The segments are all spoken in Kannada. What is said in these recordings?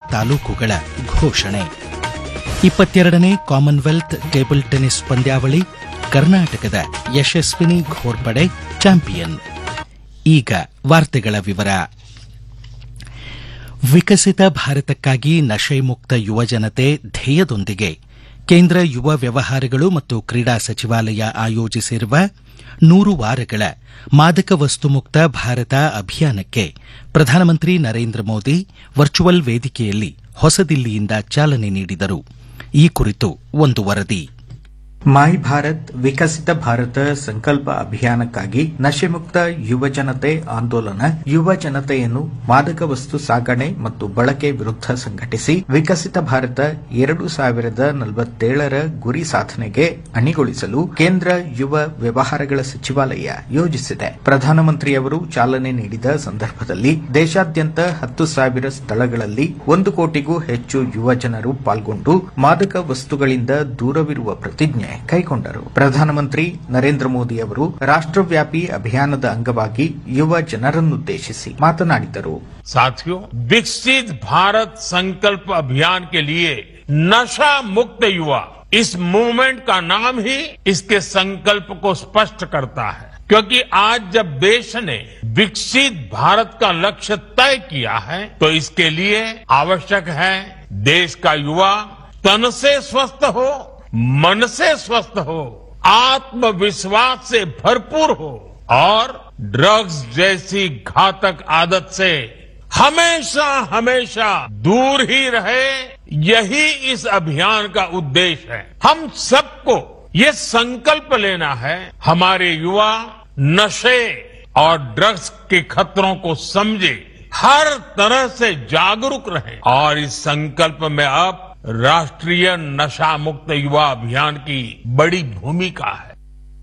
ತಾಲೂಕುಗಳ ಘೋಷಣೆ ಇಪ್ಪತ್ತೆರಡನೇ ಕಾಮನ್ವೆಲ್ತ್ ಟೇಬಲ್ ಟೆನ್ನಿಸ್ ಪಂದ್ಯಾವಳಿ ಕರ್ನಾಟಕದ ಯಶಸ್ವಿನಿ ಘೋರ್ಪಡೆ ಚಾಂಪಿಯನ್ ಈಗ ವಾರ್ತೆಗಳ ವಿವರ ವಿಕಸಿತ ಭಾರತಕ್ಕಾಗಿ ನಶೆಮುಕ್ತ ಯುವಜನತೆ ಧ್ಯೇಯದೊಂದಿಗೆ ಕೇಂದ್ರ ಯುವ ವ್ಯವಹಾರಗಳು ಮತ್ತು ಕ್ರೀಡಾ ಸಚಿವಾಲಯ ಆಯೋಜಿಸಿರುವ ನೂರು ವಾರಗಳ ಮಾದಕ ವಸ್ತು ಮುಕ್ತ ಭಾರತ ಅಭಿಯಾನಕ್ಕೆ ಪ್ರಧಾನಮಂತ್ರಿ ನರೇಂದ್ರ ಮೋದಿ ವರ್ಚುವಲ್ ವೇದಿಕೆಯಲ್ಲಿ ಹೊಸದಿಲ್ಲಿಯಿಂದ ಚಾಲನೆ ನೀಡಿದರು ಈ ಕುರಿತು ಒಂದು ವರದಿ ಮೈ ಭಾರತ್ ವಿಕಸಿತ ಭಾರತ ಸಂಕಲ್ಪ ಅಭಿಯಾನಕ್ಕಾಗಿ ನಶೆಮುಕ್ತ ಯುವ ಜನತೆ ಆಂದೋಲನ ಯುವ ಜನತೆಯನ್ನು ಮಾದಕ ವಸ್ತು ಸಾಗಣೆ ಮತ್ತು ಬಳಕೆ ವಿರುದ್ಧ ಸಂಘಟಿಸಿ ವಿಕಸಿತ ಭಾರತ ಎರಡು ಸಾವಿರದ ನಲವತ್ತೇಳರ ಗುರಿ ಸಾಧನೆಗೆ ಅಣಿಗೊಳಿಸಲು ಕೇಂದ್ರ ಯುವ ವ್ಯವಹಾರಗಳ ಸಚಿವಾಲಯ ಯೋಜಿಸಿದೆ ಪ್ರಧಾನಮಂತ್ರಿಯವರು ಚಾಲನೆ ನೀಡಿದ ಸಂದರ್ಭದಲ್ಲಿ ದೇಶಾದ್ಯಂತ ಹತ್ತು ಸಾವಿರ ಸ್ಥಳಗಳಲ್ಲಿ ಒಂದು ಕೋಟಿಗೂ ಹೆಚ್ಚು ಯುವ ಜನರು ಪಾಲ್ಗೊಂಡು ಮಾದಕ ವಸ್ತುಗಳಿಂದ ದೂರವಿರುವ ಪ್ರತಿಜ್ಞೆ ಕೈಗೊಂಡರು ಪ್ರಧಾನಮಂತ್ರಿ ನರೇಂದ್ರ ಮೋದಿ ಅವರು ರಾಷ್ಟ್ರವ್ಯಾಪಿ ಅಭಿಯಾನದ ಅಂಗವಾಗಿ ಯುವ ಜನರನ್ನುದ್ದೇಶಿಸಿ ಮಾತನಾಡಿದರು साथियों विकसित भारत संकल्प अभियान के लिए नशा मुक्त युवा इस मूवमेंट का नाम ही इसके संकल्प को स्पष्ट करता है क्योंकि आज जब देश ने विकसित भारत का लक्ष्य तय किया है तो इसके लिए आवश्यक है देश का युवा तन से स्वस्थ हो मन से स्वस्थ हो आत्मविश्वास से भरपूर हो और ड्रग्स जैसी घातक आदत से हमेशा हमेशा दूर ही रहे यही इस अभियान का उद्देश्य है हम सबको ये संकल्प लेना है हमारे युवा नशे और ड्रग्स के खतरों को समझे हर तरह से जागरूक रहे और इस संकल्प में अब राष्ट्रीय नशा मुक्त युवा अभियान की बड़ी भूमिका है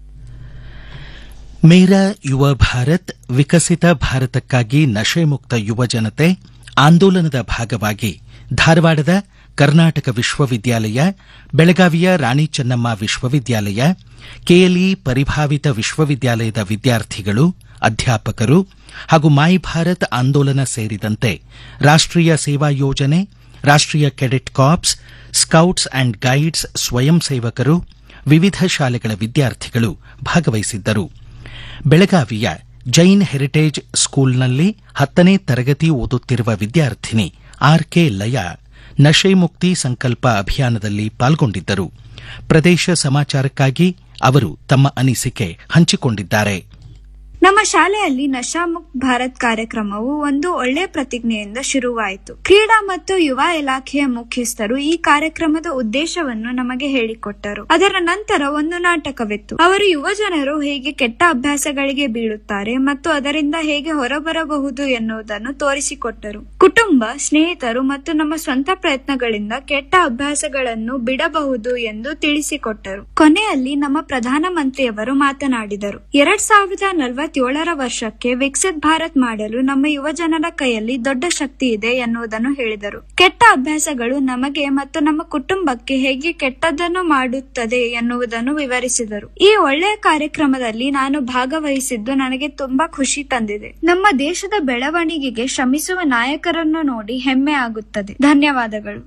ಮೇರಾ ಯುವ ಭಾರತ್ ವಿಕಸಿತ ಭಾರತಕ್ಕಾಗಿ ನಶೆಮುಕ್ತ ಯುವ ಜನತೆ ಆಂದೋಲನದ ಭಾಗವಾಗಿ ಧಾರವಾಡದ ಕರ್ನಾಟಕ ವಿಶ್ವವಿದ್ಯಾಲಯ ಬೆಳಗಾವಿಯ ರಾಣಿ ಚೆನ್ನಮ್ಮ ವಿಶ್ವವಿದ್ಯಾಲಯ ಕೆಎಲ್ಇ ಪರಿಭಾವಿತ ವಿಶ್ವವಿದ್ಯಾಲಯದ ವಿದ್ಯಾರ್ಥಿಗಳು ಅಧ್ಯಾಪಕರು ಹಾಗೂ ಮೈ ಭಾರತ್ ಆಂದೋಲನ ಸೇರಿದಂತೆ ರಾಷ್ಟ್ರೀಯ ಸೇವಾ ಯೋಜನೆ ರಾಷ್ಟ್ರೀಯ cadet corps scouts and guides ಸ್ವಯಂ ಸೇವಕರು ವಿವಿಧ ಶಾಲೆಗಳ ವಿದ್ಯಾರ್ಥಿಗಳು ಭಾಗವಹಿಸಿದ್ದರು ಬೆಳಗಾವಿಯ ಜೈನ್ ಹೆರಿಟೇಜ್ ಸ್ಕೂಲ್ನಲ್ಲಿ ಹತ್ತನೇ ತರಗತಿ ಓದುತ್ತಿರುವ ವಿದ್ಯಾರ್ಥಿನಿ ಆರ್ಕೆ ಲಯ ನಶೆ ಮುಕ್ತಿ ಸಂಕಲ್ಪ ಅಭಿಯಾನದಲ್ಲಿ ಪಾಲ್ಗೊಂಡಿದ್ದರು ಪ್ರದೇಶ ಸಮಾಚಾರಕ್ಕಾಗಿ ಅವರು ತಮ್ಮ ಅನಿಸಿಕೆ ಹಂಚಿಕೊಂಡಿದ್ದಾರೆ ನಮ್ಮ ಶಾಲೆಯಲ್ಲಿ ನಶಾಮುಕ್ತ್ ಭಾರತ್ ಕಾರ್ಯಕ್ರಮವು ಒಂದು ಒಳ್ಳೆ ಪ್ರತಿಜ್ಞೆಯಿಂದ ಶುರುವಾಯಿತು ಕ್ರೀಡಾ ಮತ್ತು ಯುವ ಇಲಾಖೆಯ ಮುಖ್ಯಸ್ಥರು ಈ ಕಾರ್ಯಕ್ರಮದ ಉದ್ದೇಶವನ್ನು ನಮಗೆ ಹೇಳಿಕೊಟ್ಟರು ಅದರ ನಂತರ ಒಂದು ನಾಟಕವಿತ್ತು ಅವರು ಯುವ ಜನರು ಹೇಗೆ ಕೆಟ್ಟ ಅಭ್ಯಾಸಗಳಿಗೆ ಬೀಳುತ್ತಾರೆ ಮತ್ತು ಅದರಿಂದ ಹೇಗೆ ಹೊರಬರಬಹುದು ಎನ್ನುವುದನ್ನು ತೋರಿಸಿಕೊಟ್ಟರು ಕುಟುಂಬ ಸ್ನೇಹಿತರು ಮತ್ತು ನಮ್ಮ ಸ್ವಂತ ಪ್ರಯತ್ನಗಳಿಂದ ಕೆಟ್ಟ ಅಭ್ಯಾಸಗಳನ್ನು ಬಿಡಬಹುದು ಎಂದು ತಿಳಿಸಿಕೊಟ್ಟರು ಕೊನೆಯಲ್ಲಿ ನಮ್ಮ ಪ್ರಧಾನಮಂತ್ರಿಯವರು ಮಾತನಾಡಿದರು ಎರಡ್ ಸಾವಿರದ ನಲವತ್ತೇಳರ ವರ್ಷಕ್ಕೆ ವಿಕಸಿತ್ ಭಾರತ್ ಮಾಡಲು ನಮ್ಮ ಯುವ ಜನರ ಕೈಯಲ್ಲಿ ದೊಡ್ಡ ಶಕ್ತಿ ಇದೆ ಎನ್ನುವುದನ್ನು ಹೇಳಿದರು ಕೆಟ್ಟ ಅಭ್ಯಾಸಗಳು ನಮಗೆ ಮತ್ತು ನಮ್ಮ ಕುಟುಂಬಕ್ಕೆ ಹೇಗೆ ಕೆಟ್ಟದ್ದನ್ನು ಮಾಡುತ್ತದೆ ಎನ್ನುವುದನ್ನು ವಿವರಿಸಿದರು ಈ ಒಳ್ಳೆಯ ಕಾರ್ಯಕ್ರಮದಲ್ಲಿ ನಾನು ಭಾಗವಹಿಸಿದ್ದು ನನಗೆ ತುಂಬಾ ಖುಷಿ ತಂದಿದೆ ನಮ್ಮ ದೇಶದ ಬೆಳವಣಿಗೆಗೆ ಶ್ರಮಿಸುವ ನಾಯಕರನ್ನು ನೋಡಿ ಹೆಮ್ಮೆ ಆಗುತ್ತದೆ ಧನ್ಯವಾದಗಳು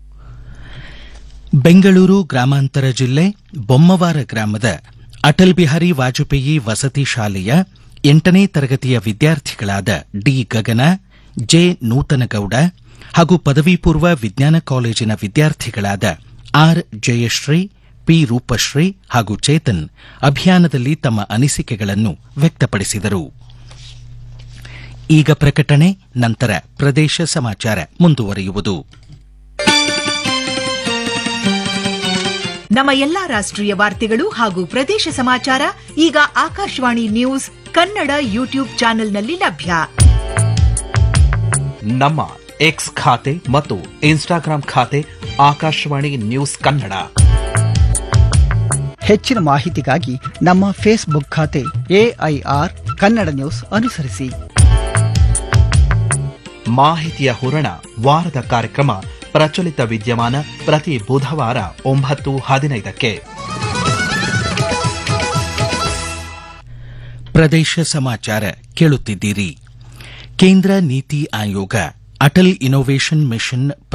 ಬೆಂಗಳೂರು ಗ್ರಾಮಾಂತರ ಜಿಲ್ಲೆ ಬೊಮ್ಮವಾರ ಗ್ರಾಮದ ಅಟಲ್ ಬಿಹಾರಿ ವಾಜಪೇಯಿ ವಸತಿ ಶಾಲೆಯ ಎಂಟನೇ ತರಗತಿಯ ವಿದ್ಯಾರ್ಥಿಗಳಾದ ಡಿ ಗಗನ ಜೆ ನೂತನಗೌಡ ಹಾಗೂ ಪದವಿ ಪೂರ್ವ ವಿಜ್ಞಾನ ಕಾಲೇಜಿನ ವಿದ್ಯಾರ್ಥಿಗಳಾದ ಆರ್ ಜಯಶ್ರೀ ಪಿ ರೂಪಶ್ರೀ ಹಾಗೂ ಚೇತನ್ ಅಭಿಯಾನದಲ್ಲಿ ತಮ್ಮ ಅನಿಸಿಕೆಗಳನ್ನು ವ್ಯಕ್ತಪಡಿಸಿದರು ಈಗ ಪ್ರಕಟಣೆ ನಂತರ ಪ್ರದೇಶ ಸಮಾಚಾರ ಮುಂದುವರಿಯುವುದು ನಮ್ಮ ಎಲ್ಲಾ ರಾಷ್ಟ್ರೀಯ ವಾರ್ತೆಗಳು ಹಾಗೂ ಪ್ರದೇಶ ಸಮಾಚಾರ ಈಗ ಆಕಾಶವಾಣಿ ನ್ಯೂಸ್ ಕನ್ನಡ ಯೂಟ್ಯೂಬ್ ಚಾನೆಲ್ನಲ್ಲಿ ಲಭ್ಯ ನಮ್ಮ ಎಕ್ಸ್ ಖಾತೆ ಮತ್ತು ಇನ್ಸ್ಟಾಗ್ರಾಂ ಖಾತೆ ಆಕಾಶವಾಣಿ ನ್ಯೂಸ್ ಕನ್ನಡ ಹೆಚ್ಚಿನ ಮಾಹಿತಿಗಾಗಿ ನಮ್ಮ ಫೇಸ್ಬುಕ್ ಖಾತೆ ಎಐಆರ್ ಕನ್ನಡ ನ್ಯೂಸ್ ಅನುಸರಿಸಿ ಮಾಹಿತಿಯ ಹೂರಣ ವಾರದ ಕಾರ್ಯಕ್ರಮ ಪ್ರಚಲಿತ ವಿದ್ಯಮಾನ ಪ್ರತಿ ಬುಧವಾರ ಒಂಬತ್ತು ಹದಿನೈದಕ್ಕೆ ಪ್ರದೇಶ ಸಮಾಚಾರ ಕೇಳುತ್ತಿದ್ದೀರಿ ಕೇಂದ್ರ ನೀತಿ ಆಯೋಗ ಅಟಲ್ ಇನ್ನೋವೇಷನ್ ಮಿಷನ್